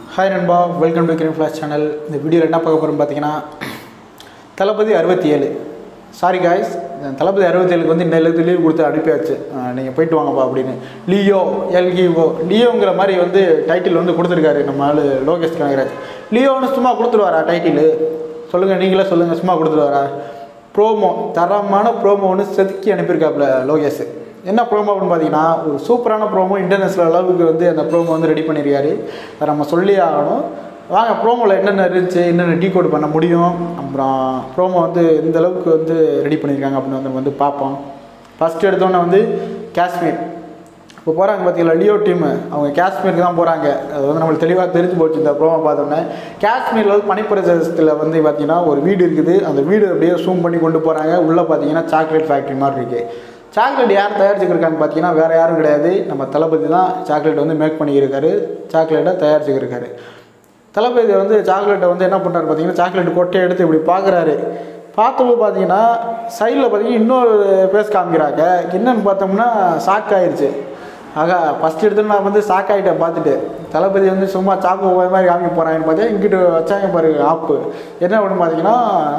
hi நண்பா welcome to cream flash channel இந்த வீடியோவில் என்ன பார்க்க போகிறோம் பார்த்தீங்கன்னா தளபதி அறுபத்தி ஏழு சாரி காய்ஸ் தளபதி அறுபத்தி ஏழுக்கு வந்து இன்னைக்கு லீவ் கொடுத்து அனுப்பியாச்சு நீங்கள் போயிட்டு வாங்கப்பா அப்படின்னு லியோ எல்கிஓ லியோங்கிற மாதிரி வந்து டைட்டில் வந்து கொடுத்துருக்காரு நம்ம ஆள் லோகேஷ் கனகராஜ் லியோன்னு சும்மா கொடுத்துருவாரா டைட்டில் சொல்லுங்கள் நீங்களே சொல்லுங்கள் சும்மா கொடுத்துருவாரா ப்ரோமோ தரமான ப்ரோமோ ஒன்று செதுக்கி அனுப்பியிருக்காப்புல லோகேஷ் என்ன ப்ரோமோ அப்படின்னு பார்த்தீங்கன்னா ஒரு சூப்பரான ப்ரோமோ இன்டர்நேஷ்னல் அளவுக்கு வந்து அந்த ப்ரோமோ வந்து ரெடி பண்ணியிருக்காரு அதை நம்ம சொல்லி ஆகணும் வாங்க ப்ரோமோவில் என்னென்ன இருந்துச்சு என்னென்ன டீகோட் பண்ண முடியும் அப்புறம் ப்ரோமோ வந்து எந்த அளவுக்கு வந்து ரெடி பண்ணியிருக்காங்க அப்படின்னு வந்து நம்ம வந்து பார்ப்போம் ஃபஸ்ட்டு எடுத்தோன்னே வந்து காஷ்மீர் இப்போ போகிறாங்க பார்த்தீங்களா லியோ டீம் அவங்க காஷ்மீருக்கு தான் போகிறாங்க அது வந்து நம்மளுக்கு தெளிவாக தெரிஞ்சு போச்சு இந்த ப்ரோமோ பார்த்தோன்னே காஷ்மீரில் வந்து பனிப்பிரதேசத்தில் வந்து பார்த்தீங்கன்னா ஒரு வீடு இருக்குது அந்த வீடு அப்படியே ஜூம் பண்ணி கொண்டு போகிறாங்க உள்ளே பார்த்தீங்கன்னா சாக்லேட் ஃபேக்ட்ரி மாதிரி இருக்குது சாக்லேட் யார் தயாரிச்சுக்கிருக்கான்னு பார்த்தீங்கன்னா வேறு யாரும் கிடையாது நம்ம தளபதி தான் சாக்லேட் வந்து மேக் பண்ணியிருக்காரு சாக்லேட்டை தயாரிச்சுக்கிருக்காரு தளபதி வந்து சாக்லேட்டை வந்து என்ன பண்ணுறாரு பார்த்தீங்கன்னா சாக்லேட் கொட்டையை எடுத்து இப்படி பார்க்குறாரு பார்த்தப்போ பார்த்தீங்கன்னா சைடில் பார்த்தீங்கன்னா இன்னொரு பேஸ் காமிக்கிறாங்க என்னன்னு பார்த்தோம்னா ஷாக் ஆயிடுச்சு ஆகா ஃபஸ்ட் எடுத்து நான் வந்து ஷாக் ஆகிட்டேன் பார்த்துட்டு தளபதி வந்து சும்மா சாக்கு போய் மாதிரி காமிக்க போகிறாங்கன்னு பார்த்தா இங்கிட்டு வச்சாங்க பாருங்க ஆப்பு என்ன அப்படின்னு பார்த்தீங்கன்னா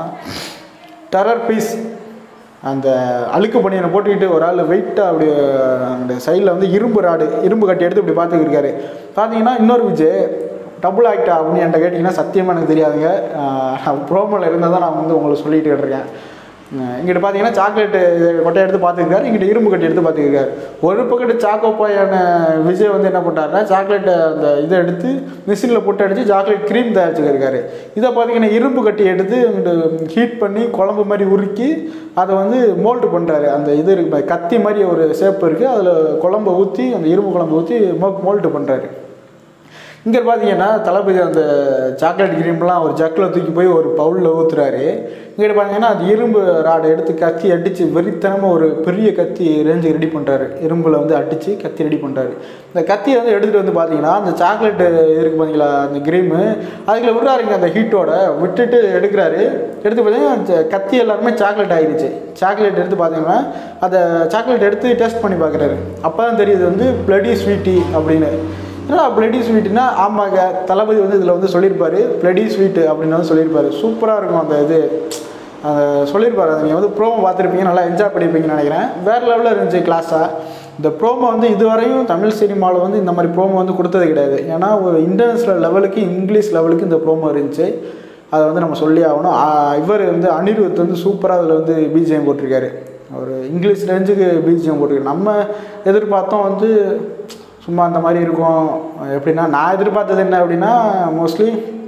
டெரர் பீஸ் அந்த அழுக்கு பணியனை போட்டுக்கிட்டு ஒரு ஆள் வெயிட்டாக அப்படி அந்த சைடில் வந்து இரும்பு ராடு இரும்பு கட்டி எடுத்து இப்படி பார்த்துக்கிருக்காரு பார்த்தீங்கன்னா இன்னொரு விஜய் டபுள் ஆக்டா அப்படின்னு என்கிட்ட கேட்டிங்கன்னா சத்தியமாக எனக்கு தெரியாதுங்க ப்ரோமோவில் இருந்தால் தான் நான் வந்து உங்களுக்கு சொல்லிட்டு இருக்கேன் இங்கிட்ட பார்த்தீங்கன்னா சாக்லேட்டு கொட்டையை எடுத்து பார்த்துருக்காரு இங்கிட்ட இரும்பு கட்டி எடுத்து பார்த்துருக்காரு ஒரு பக்கத்து சாக்கோ போயான விஜய் வந்து என்ன பண்ணுறாருன்னா சாக்லேட்டை அந்த இதை எடுத்து மிஷினில் போட்டு அடித்து சாக்லேட் க்ரீம் தயாரிச்சுக்கிருக்காரு இதை பார்த்தீங்கன்னா இரும்பு கட்டி எடுத்து இங்கிட்டு ஹீட் பண்ணி குழம்பு மாதிரி உருக்கி அதை வந்து மோல்டு பண்ணுறாரு அந்த இது இருக்கு கத்தி மாதிரி ஒரு ஷேப் இருக்குது அதில் குழம்பை ஊற்றி அந்த இரும்பு குழம்பு ஊற்றி மோல்டு பண்ணுறாரு இங்கே பார்த்தீங்கன்னா தளபதி அந்த சாக்லேட் கிரீம்லாம் ஒரு ஜக்கில் தூக்கி போய் ஒரு பவுலில் ஊற்றுறாரு இங்கே பார்த்தீங்கன்னா அந்த இரும்பு ராடை எடுத்து கத்தி அடித்து வெறித்தனமாக ஒரு பெரிய கத்தி ரேஞ்சு ரெடி பண்ணுறாரு இரும்பில் வந்து அடித்து கத்தி ரெடி பண்ணுறாரு இந்த கத்தியை வந்து எடுத்துகிட்டு வந்து பார்த்தீங்கன்னா அந்த சாக்லேட்டு இருக்குது பார்த்தீங்களா அந்த கிரீமு அதுக்குள்ள விடுறாருங்க அந்த ஹீட்டோட விட்டுட்டு எடுக்கிறாரு எடுத்து பார்த்தீங்கன்னா அந்த கத்தி எல்லாருமே சாக்லேட் ஆகிடுச்சு சாக்லேட் எடுத்து பார்த்தீங்கன்னா அதை சாக்லேட் எடுத்து டெஸ்ட் பண்ணி பார்க்குறாரு அப்போ தான் தெரியுது வந்து பிளடி ஸ்வீட்டி அப்படின்னு என்னடா பிளடி ஸ்வீட்டுனா ஆமாங்க தளபதி வந்து இதில் வந்து சொல்லியிருப்பாரு பிளடி ஸ்வீட்டு அப்படின்னு வந்து சொல்லியிருப்பாரு சூப்பராக இருக்கும் அந்த இது அதை சொல்லியிருப்பாரு அதை நீங்கள் வந்து ப்ரோமோ பார்த்துருப்பீங்க நல்லா என்ஜாய் பண்ணியிருப்பீங்கன்னு நினைக்கிறேன் வேறு லெவலில் இருந்துச்சு கிளாஸாக இந்த ப்ரோமோ வந்து இதுவரையும் தமிழ் சினிமாவில் வந்து இந்த மாதிரி ப்ரோமோ வந்து கொடுத்தது கிடையாது ஏன்னா ஒரு இன்டர்நேஷ்னல் லெவலுக்கு இங்கிலீஷ் லெவலுக்கு இந்த ப்ரோமோ இருந்துச்சு அதை வந்து நம்ம சொல்லி ஆகணும் இவர் வந்து அனிருத் வந்து சூப்பராக அதில் வந்து பிஜிஎம் போட்டிருக்காரு ஒரு இங்கிலீஷ் ரேஞ்சுக்கு பிஜிஎம் போட்டிருக்காரு நம்ம எதிர்பார்த்தோம் வந்து சும்மா அந்த மாதிரி இருக்கும் எப்படின்னா நான் எதிர்பார்த்தது என்ன அப்படின்னா மோஸ்ட்லி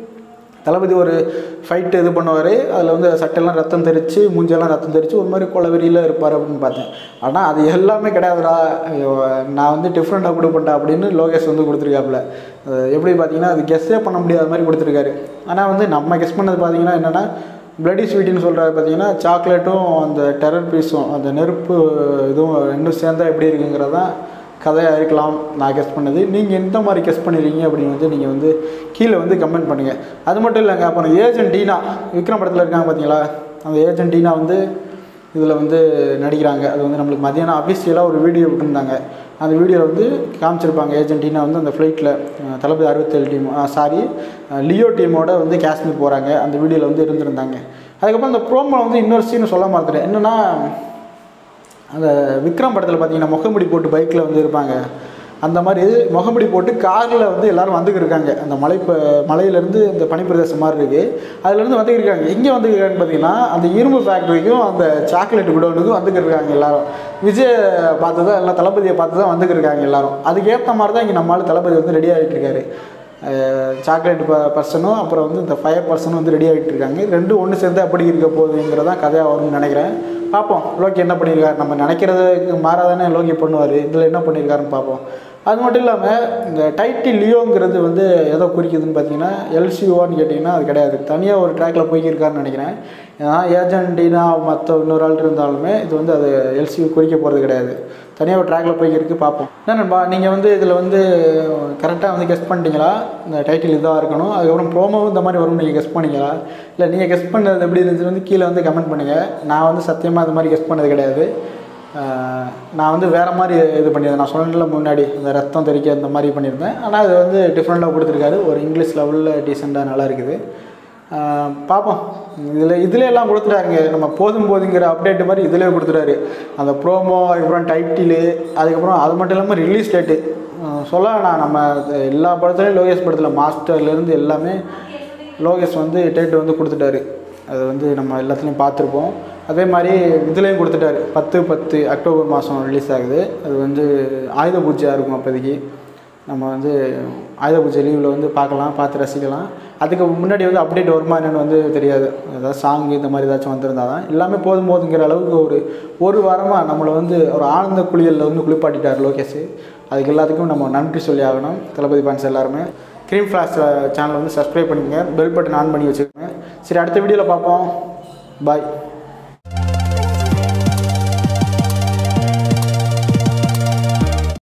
தளபதி ஒரு ஃபைட்டு இது பண்ணுவார் அதில் வந்து சட்டையெல்லாம் ரத்தம் தெரித்து மூஞ்செல்லாம் ரத்தம் தெரித்து ஒரு மாதிரி கொலவெறியில் இருப்பார் அப்படின்னு பார்த்தேன் ஆனால் அது எல்லாமே கிடையாதுடா நான் வந்து டிஃப்ரெண்ட்டாக கொடுப்பேன்டா அப்படின்னு லோகேஷ் வந்து கொடுத்துருக்காப்புல எப்படி பார்த்தீங்கன்னா அது கெஸ்ஸே பண்ண முடியாத மாதிரி கொடுத்துருக்காரு ஆனால் வந்து நம்ம கெஸ் பண்ணது பார்த்தீங்கன்னா என்னென்னா பிளடி ஸ்வீட்டுன்னு சொல்கிறாரு பார்த்தீங்கன்னா சாக்லேட்டும் அந்த டெரர் பீஸும் அந்த நெருப்பு இதுவும் ரெண்டும் சேர்ந்தா எப்படி இருக்குங்கிறதான் கதையாக இருக்கலாம் நான் கெஸ் பண்ணது நீங்கள் எந்த மாதிரி கெஸ் பண்ணிடுறீங்க அப்படின்னு வந்து நீங்கள் வந்து கீழே வந்து கமெண்ட் பண்ணுங்கள் அது மட்டும் இல்லைங்க அப்புறம் ஏஜென்ட் டீனா விக்ரம் படத்தில் இருக்காங்க பார்த்தீங்களா அந்த ஏஜென்ட் டீனா வந்து இதில் வந்து நடிக்கிறாங்க அது வந்து நம்மளுக்கு மதியானம் அஃபிஷியலாக ஒரு வீடியோ விட்டுருந்தாங்க அந்த வீடியோவில் வந்து காமிச்சிருப்பாங்க ஏஜென்டினா வந்து அந்த ஃப்ளைட்டில் தளபதி அறுபத்தேழு டீம் சாரி லியோ டீமோட வந்து காஷ்மீர் போகிறாங்க அந்த வீடியோவில் வந்து இருந்திருந்தாங்க அதுக்கப்புறம் அந்த ப்ரோமோவில் வந்து இன்னொரு சீன் சொல்ல மாட்டேன் என்னென்னா அந்த விக்ரம் படத்தில் பார்த்தீங்கன்னா முகமுடி போட்டு பைக்கில் வந்து இருப்பாங்க அந்த மாதிரி முகமுடி போட்டு காரில் வந்து எல்லோரும் வந்துக்கிருக்காங்க அந்த மலை இப்போ மலையிலேருந்து இந்த பனிப்பிரதேசம் மாதிரி இருக்குது அதுலேருந்து வந்துக்கிருக்காங்க எங்கே வந்துருக்காங்கன்னு பார்த்தீங்கன்னா அந்த இரும்பு ஃபேக்ட்ரிக்கும் அந்த சாக்லேட் குடோனுக்கும் வந்துக்கிருக்காங்க எல்லாரும் விஜய் பார்த்து தான் எல்லாம் தளபதியை பார்த்து தான் வந்துக்கிருக்காங்க எல்லாரும் அதுக்கேற்ற மாதிரி தான் இங்கே நம்மளால் தளபதி வந்து ரெடி ஆகிட்டு இருக்காரு சாக்லேட் ப பர்சனும் அப்புறம் வந்து இந்த ஃபயர் பர்சனும் வந்து ரெடி ஆகிட்டு இருக்காங்க ரெண்டும் ஒன்று சேர்ந்து அப்படி இருக்க போகுதுங்கிறதான் கதையாக வரும்னு நினைக்கிறேன் பார்ப்போம் லோக்கி என்ன பண்ணியிருக்காரு நம்ம நினைக்கிறதுக்கு மாறாதானே லோக்கி பண்ணுவார் இதில் என்ன பண்ணியிருக்காருன்னு பார்ப்போம் அது மட்டும் இல்லாமல் இந்த டைட்டில் லியோங்கிறது வந்து எதோ குறிக்குதுன்னு பார்த்தீங்கன்னா எல்சிஓன்னு கேட்டிங்கன்னா அது கிடையாது தனியாக ஒரு ட்ராக்கில் போய்க்கிருக்காருன்னு நினைக்கிறேன் ஏன்னா ஏஜென்டினா மற்ற இன்னொரு ஆள் இருந்தாலுமே இது வந்து அது எல்சிஓ குறிக்க போகிறது கிடையாது தனியாக ஒரு ட்ராக்கில் போய்க்கிருக்கு பார்ப்போம் என்ன நண்பா நீங்கள் வந்து இதில் வந்து கரெக்டாக வந்து கெஸ்ட் பண்ணிட்டீங்களா இந்த டைட்டில் இதாக இருக்கணும் அதுக்கப்புறம் ப்ரோமோவும் இந்த மாதிரி வரும் நீங்கள் கெஸ்ட் பண்ணீங்களா இல்லை நீங்கள் கெஸ்ட் பண்ணது எப்படி இருந்துச்சு வந்து கீழே வந்து கமெண்ட் பண்ணுங்கள் நான் வந்து சத்தியமாக இந்த மாதிரி கெஸ்ட் பண்ணது கிடையாது ஆஹ் நான் வந்து வேறு மாதிரி இது பண்ணியிருந்தேன் நான் சொன்னல முன்னாடி இந்த ரத்தம் தெறிக்க இந்த மாதிரி பண்ணியிருந்தேன் ஆனால் அது வந்து டிஃப்ரெண்ட்டாக கொடுத்துருக்காரு ஒரு இங்கிலீஷ் லெவலில் டீசெண்டாக நல்லா இருக்குது ஆஹ் பார்ப்போம் இதில் இதில் எல்லாம் கொடுத்துட்டாருங்க நம்ம போதும் போதுங்கிற அப்டேட் மாதிரி இதிலே கொடுத்துட்டாரு அந்த ப்ரோமோ அதுக்கப்புறம் டைட்டிலு அதுக்கப்புறம் அது மட்டும் இல்லாமல் ரிலீஸ் டேட்டு சொல்ல நான் நம்ம எல்லா படத்துலையும் லோகேஷ் படத்தில் மாஸ்டர்லேருந்து எல்லாமே லோகேஷ் வந்து டேட்டு வந்து கொடுத்துட்டாரு அது வந்து நம்ம எல்லாத்துலேயும் பார்த்துருப்போம் அதே மாதிரி இதுலேயும் கொடுத்துட்டாரு பத்து பத்து அக்டோபர் மாதம் ரிலீஸ் ஆகுது அது வந்து ஆயுத பூஜையாக இருக்கும் அப்போதைக்கு நம்ம வந்து ஆயுத பூஜை லீவில் வந்து பார்க்கலாம் பார்த்து ரசிக்கலாம் அதுக்கு முன்னாடி வந்து அப்டேட் வருமா என்னன்னு வந்து தெரியாது ஏதாவது சாங் இந்த மாதிரி ஏதாச்சும் வந்திருந்தா தான் எல்லாமே போதும் போதுங்கிற அளவுக்கு ஒரு ஒரு வாரமாக நம்மளை வந்து ஒரு ஆனந்த குளியலில் வந்து குளிப்பாட்டிட்டார் லோகேஷ் அதுக்கு எல்லாத்துக்கும் நம்ம நன்றி சொல்லி ஆகணும் தளபதி ஃபேன்ஸ் எல்லாருமே க்ரீம் ஃப்ளாஷ் சேனல் வந்து சப்ஸ்கிரைப் பண்ணிக்கங்க பெல் பட்டன் ஆன் பண்ணி வச்சுக்கோங்க சரி அடுத்த வீடியோவில் பார்ப்போம் பாய்